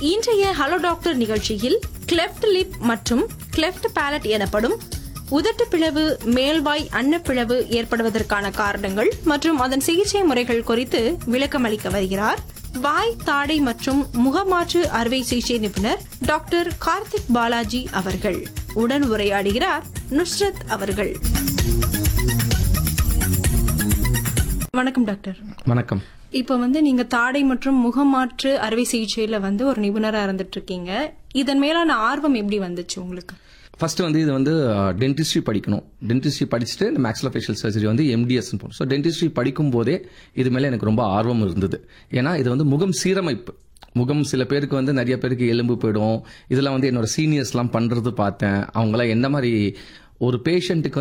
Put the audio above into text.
இன்றைய hello doctor நிகழ்ச்சியில் cleft lip மற்றும் கிளெஃப்ட் பேலட் எனப்படும் உதட்டு பிளவு மேல்வாய் அன்னப்பிளவு ஏற்படுவதற்கான காரணங்கள் மற்றும் அதன் சிகிச்சை முறைகள் குறித்து விளக்கம் அளிக்க வருகிறார் வாய் தாடை மற்றும் முகமாற்று அறுவை சிகிச்சை நிபுணர் டாக்டர் கார்த்திக் பாலாஜி அவர்கள் உடன் உரையாடுகிறார் நுஸ்ரத் அவர்கள் வணக்கம் டாக்டர் வணக்கம் இப்ப வந்து நீங்க தாடை மற்றும் முகமாற்று அறுவை சிகிச்சையில வந்து ஒரு நிபுணரா இருந்துட்டு இருக்கீங்க இதன் மேலான ஆர்வம் எப்படி வந்துச்சு உங்களுக்கு ஃபர்ஸ்ட் வந்து இது வந்து டென்டிஸ்ட்ரி படிக்கணும் டென்டிஸ்ட்ரி படிச்சுட்டு இந்த மேக்ஸிலோஃபேஷியல் சர்ஜரி வந்து எம்டிஎஸ் போகணும் ஸோ டென்டிஸ்ட்ரி படிக்கும் போதே இது மேலே எனக்கு ரொம்ப ஆர்வம் இருந்தது ஏன்னா இது வந்து முகம் சீரமைப்பு முகம் சில பேருக்கு வந்து நிறைய பேருக்கு எலும்பு போயிடும் இதெல்லாம் வந்து என்னோட சீனியர்ஸ்லாம் பண்றது பார்த்தேன் அவங்களாம் என்ன மாதிரி ஒரு பேஷண்ட்டுக்கு